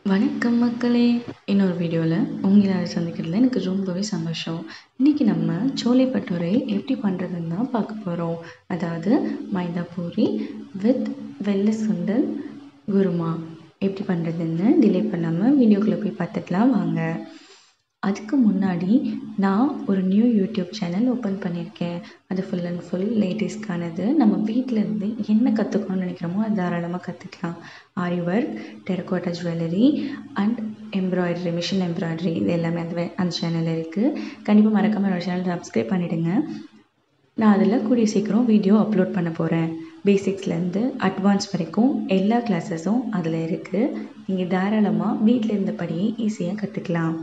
வணக்கம் மக்களே இன்னொரு வீடியோவில் உங்களை சந்திக்கிறதுல எனக்கு ரொம்பவே சந்தோஷம் இன்றைக்கி நம்ம சோலை பட்டோரை எப்படி பண்ணுறதுன்னு தான் பார்க்க போகிறோம் அதாவது மைதா பூரி வித் வெள்ளை சுண்டல் குருமா எப்படி பண்ணுறதுன்னு டிலே பண்ணாமல் வீடியோக்குள்ளே போய் பார்த்துக்கலாம் வாங்க அதுக்கு முன்னாடி நான் ஒரு நியூ யூடியூப் சேனல் ஓப்பன் பண்ணியிருக்கேன் அது ஃபுல் அண்ட் ஃபுல் லேடிஸ்க்கானது நம்ம வீட்டில் இருந்து என்ன கற்றுக்கணும்னு நினைக்கிறோமோ அது தாராளமாக கற்றுக்கலாம் aari work terracotta jewellery and embroidery machine embroidery இது எல்லாமே அந்த வே- அந்த சேனலில் இருக்குது கண்டிப்பாக மறக்காமல் என்னோட சேனல் சப்ஸ்கிரைப் பண்ணிவிடுங்க நான் அதில் கூடிய சீக்கிரம் வீடியோ அப்லோட் பண்ண போகிறேன் பேசிக்ஸ்லேருந்து அட்வான்ஸ் வரைக்கும் எல்லா கிளாஸஸும் அதில் இருக்குது நீங்கள் தாராளமாக வீட்டில் இருந்தபடியே ஈஸியாக கற்றுக்கலாம்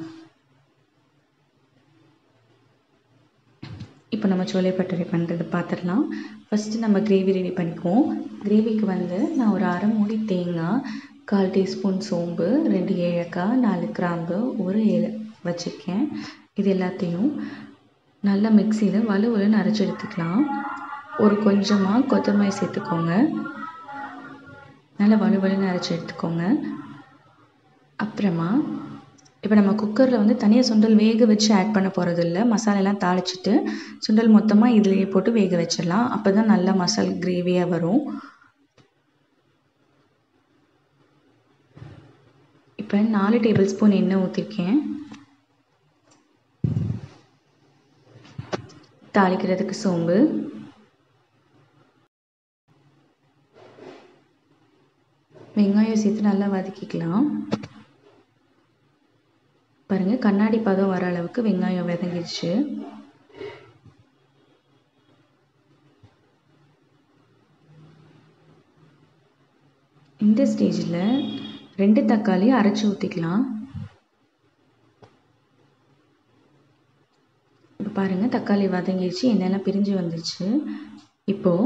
இப்போ நம்ம சோலை பட்டறை பண்ணுறது பார்த்துடலாம் ஃபஸ்ட்டு நம்ம கிரேவி ரெடி பண்ணிக்குவோம் கிரேவிக்கு வந்து நான் ஒரு அரை மூடி தேங்காய் கால் டீஸ்பூன் சோம்பு ரெண்டு ஏலக்காய் நாலு கிராம்பு ஒரு ஏல வச்சுருக்கேன் இது எல்லாத்தையும் நல்லா மிக்சியில் வலுவலுன்னு அரைச்சி எடுத்துக்கலாம் ஒரு கொஞ்சமாக கொத்தமல்லி சேர்த்துக்கோங்க நல்லா வலுவலுன்னு அரைச்சி எடுத்துக்கோங்க அப்புறமா இப்போ நம்ம குக்கரில் வந்து தனியாக சுண்டல் வேக வச்சு ஆட் பண்ண போகிறது இல்லை மசாலெல்லாம் தாளிச்சிட்டு சுண்டல் மொத்தமாக இதிலேயே போட்டு வேக வச்சிடலாம் அப்போ தான் நல்லா மசால் கிரேவியாக வரும் இப்போ நாலு டேபிள் ஸ்பூன் எண்ணெய் ஊற்றிருக்கேன் தாளிக்கிறதுக்கு சோம்பு வெங்காயம் சேர்த்து நல்லா வதக்கிக்கலாம் பாருங்கள் கண்ணாடி பதம் வர அளவுக்கு வெங்காயம் வதங்கிடுச்சு இந்த ஸ்டேஜில் ரெண்டு தக்காளி அரைச்சி ஊற்றிக்கலாம் இப்போ பாருங்கள் தக்காளி வதங்கிடுச்சு எண்ணெயெல்லாம் பிரிஞ்சு வந்துருச்சு இப்போது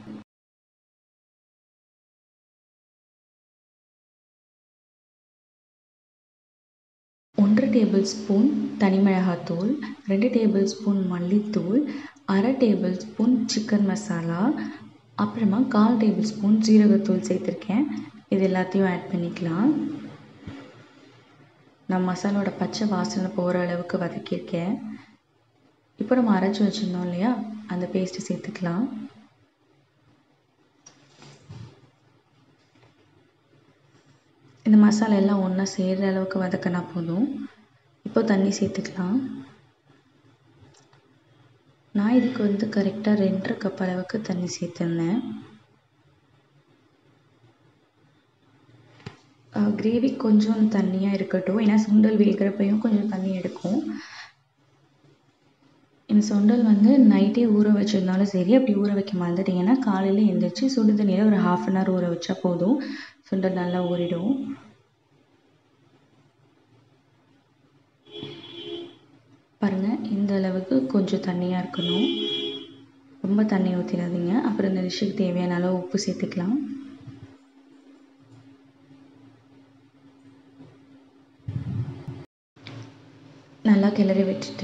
ஒன்றரை டேபிள் ஸ்பூன் தனி மிளகாத்தூள் ரெண்டு டேபிள் ஸ்பூன் மல்லித்தூள் அரை டேபிள் ஸ்பூன் சிக்கன் மசாலா அப்புறமா கால் டேபிள் ஸ்பூன் ஜீரகத்தூள் சேர்த்துருக்கேன் இது எல்லாத்தையும் ஆட் பண்ணிக்கலாம் நான் மசாலோட பச்சை வாசனை போகிற அளவுக்கு வதக்கியிருக்கேன் இப்போ நம்ம அரைச்சி வச்சுருந்தோம் இல்லையா அந்த பேஸ்ட்டு சேர்த்துக்கலாம் இந்த மசாலா எல்லாம் ஒன்றா சேர்கிற அளவுக்கு வதக்கினா போதும் இப்போ தண்ணி சேர்த்துக்கலாம் நான் இதுக்கு வந்து கரெக்டாக ரெண்டரை கப் அளவுக்கு தண்ணி சேர்த்துருந்தேன் கிரேவி கொஞ்சம் தண்ணியாக இருக்கட்டும் ஏன்னா சுண்டல் வேகிறப்பையும் கொஞ்சம் தண்ணி எடுக்கும் இந்த சுண்டல் வந்து நைட்டே ஊற வச்சிருந்தாலும் சரி அப்படி ஊற வைக்க மறந்துட்டீங்கன்னா காலையில் எழுந்திரிச்சு சுடு தண்ணியில் ஒரு ஹாஃப் அன் ஹவர் ஊற வச்சா போதும் சுண்டல் நல்லா ஊறிடும் பாருங்கள் இந்த அளவுக்கு கொஞ்சம் தண்ணியாக இருக்கணும் ரொம்ப தண்ணி ஊற்றிடாதீங்க அப்புறம் இந்த டிஷ்ஷுக்கு தேவையான அளவு உப்பு சேர்த்துக்கலாம் நல்லா கிளறி விட்டுட்டு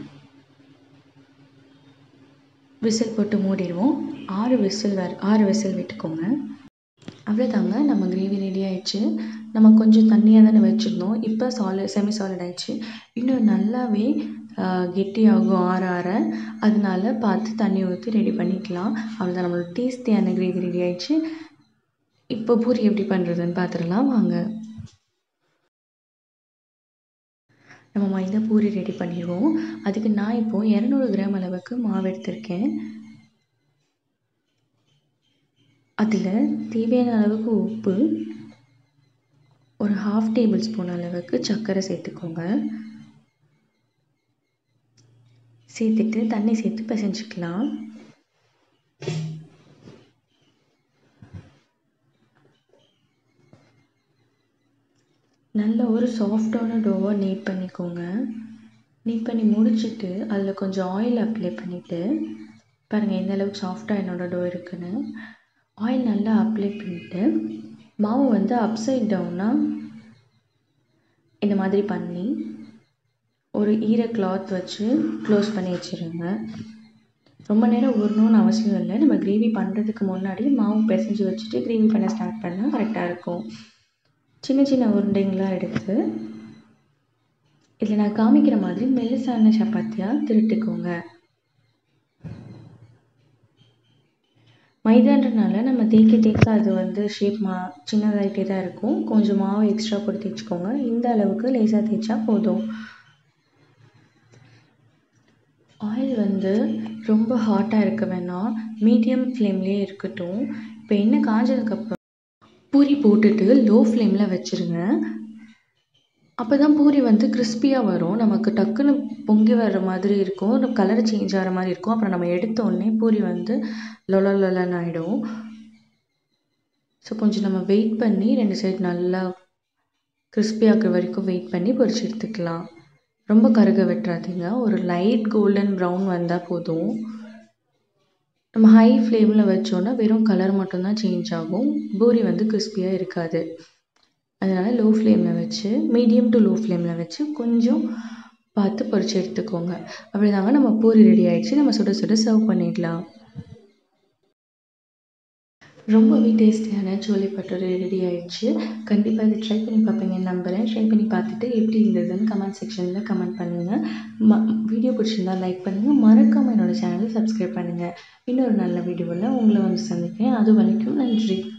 விசில் போட்டு மூடிடுவோம் ஆறு விசில் வர ஆறு விசில் விட்டுக்கோங்க அவ்வளோதாங்க நம்ம கிரேவி ரெடி ஆயிடுச்சு நம்ம கொஞ்சம் தண்ணியாக தானே வச்சுருந்தோம் இப்போ சாலிட் செமி சாலிட் ஆயிடுச்சு இன்னும் நல்லாவே கெட்டியாகும் ஆற ஆற அதனால பார்த்து தண்ணி ஊற்றி ரெடி பண்ணிக்கலாம் அவ்வளோதான் நம்மளோட டேஸ்டியான கிரேவி ரெடி ஆயிடுச்சு இப்போ பூரி எப்படி பண்ணுறதுன்னு பார்த்துடலாம் வாங்க நம்ம மைதா பூரி ரெடி பண்ணிடுவோம் அதுக்கு நான் இப்போது இரநூறு கிராம் அளவுக்கு மாவு எடுத்திருக்கேன் அதில் தேவையான அளவுக்கு உப்பு ஒரு ஹாஃப் டேபிள் ஸ்பூன் அளவுக்கு சர்க்கரை சேர்த்துக்கோங்க சேர்த்துட்டு தண்ணி சேர்த்து பிசைஞ்சுக்கலாம் நல்ல ஒரு சாஃப்டான டோவாக நீட் பண்ணிக்கோங்க நீட் பண்ணி முடிச்சுட்டு அதில் கொஞ்சம் ஆயில் அப்ளை பண்ணிவிட்டு பாருங்கள் எந்த அளவுக்கு சாஃப்டாக என்னோடய டோ இருக்குன்னு ஆயில் நல்லா அப்ளை பண்ணிவிட்டு மாவு வந்து அப்சைட் டவுனாக இந்த மாதிரி பண்ணி ஒரு ஈர கிளாத் வச்சு க்ளோஸ் பண்ணி வச்சுருங்க ரொம்ப நேரம் ஊறணும்னு அவசியம் இல்லை நம்ம கிரேவி பண்ணுறதுக்கு முன்னாடி மாவு பிசைஞ்சு வச்சுட்டு கிரேவி பண்ண ஸ்டார்ட் பண்ணால் கரெக்டாக இருக்கும் சின்ன சின்ன உருண்டைங்களாக எடுத்து இதில் நான் காமிக்கிற மாதிரி மெல்லிசான சப்பாத்தியாக திருட்டுக்கோங்க மைதான்றனால நம்ம தேய்க்க தேய்க்க அது வந்து ஷேப் மா சின்னதாகிட்டே தான் இருக்கும் கொஞ்சம் மாவு எக்ஸ்ட்ரா போட்டு தேய்ச்சிக்கோங்க இந்த அளவுக்கு லேசாக தேய்ச்சா போதும் ஆயில் வந்து ரொம்ப ஹாட்டாக இருக்க வேணாம் மீடியம் ஃப்ளேம்லேயே இருக்கட்டும் இப்போ எண்ணெய் காஞ்சதுக்கப்புறம் பூரி போட்டுட்டு லோ ஃப்ளேமில் வச்சுருங்க அப்போ தான் பூரி வந்து கிறிஸ்பியாக வரும் நமக்கு டக்குன்னு பொங்கி வர்ற மாதிரி இருக்கும் கலர் சேஞ்ச் ஆகிற மாதிரி இருக்கும் அப்புறம் நம்ம எடுத்த உடனே பூரி வந்து லொல லொலன்னு ஆகிடும் ஸோ கொஞ்சம் நம்ம வெயிட் பண்ணி ரெண்டு சைடு நல்லா கிறிஸ்பி ஆகிற வரைக்கும் வெயிட் பண்ணி பொரிச்சு எடுத்துக்கலாம் ரொம்ப கருக விட்டுறாதீங்க ஒரு லைட் கோல்டன் ப்ரௌன் வந்தால் போதும் நம்ம ஹை ஃப்ளேமில் வச்சோன்னா வெறும் கலர் மட்டும்தான் சேஞ்ச் ஆகும் பூரி வந்து கிறிஸ்பியாக இருக்காது அதனால் லோ ஃப்ளேமில் வச்சு மீடியம் டு லோ ஃப்ளேமில் வச்சு கொஞ்சம் பார்த்து பொரிச்சு எடுத்துக்கோங்க அப்படி தாங்க நம்ம பூரி ரெடி ஆகிடுச்சு நம்ம சுட சுட சர்வ் பண்ணிடலாம் ரொம்பவே டேஸ்டியான சோலை பட்டோரை ரெடி ஆயிடுச்சு கண்டிப்பாக இதை ட்ரை பண்ணி பார்ப்பீங்கன்னு நம்புகிறேன் ட்ரை பண்ணி பார்த்துட்டு எப்படி இருந்ததுன்னு கமெண்ட் செக்ஷனில் கமெண்ட் பண்ணுங்கள் ம வீடியோ பிடிச்சிருந்தா லைக் பண்ணுங்கள் மறக்காமல் என்னோடய சேனலை சப்ஸ்கிரைப் பண்ணுங்கள் இன்னொரு நல்ல வீடியோவில் உங்களை வந்து சந்திக்கிறேன் அது வரைக்கும் நன்றி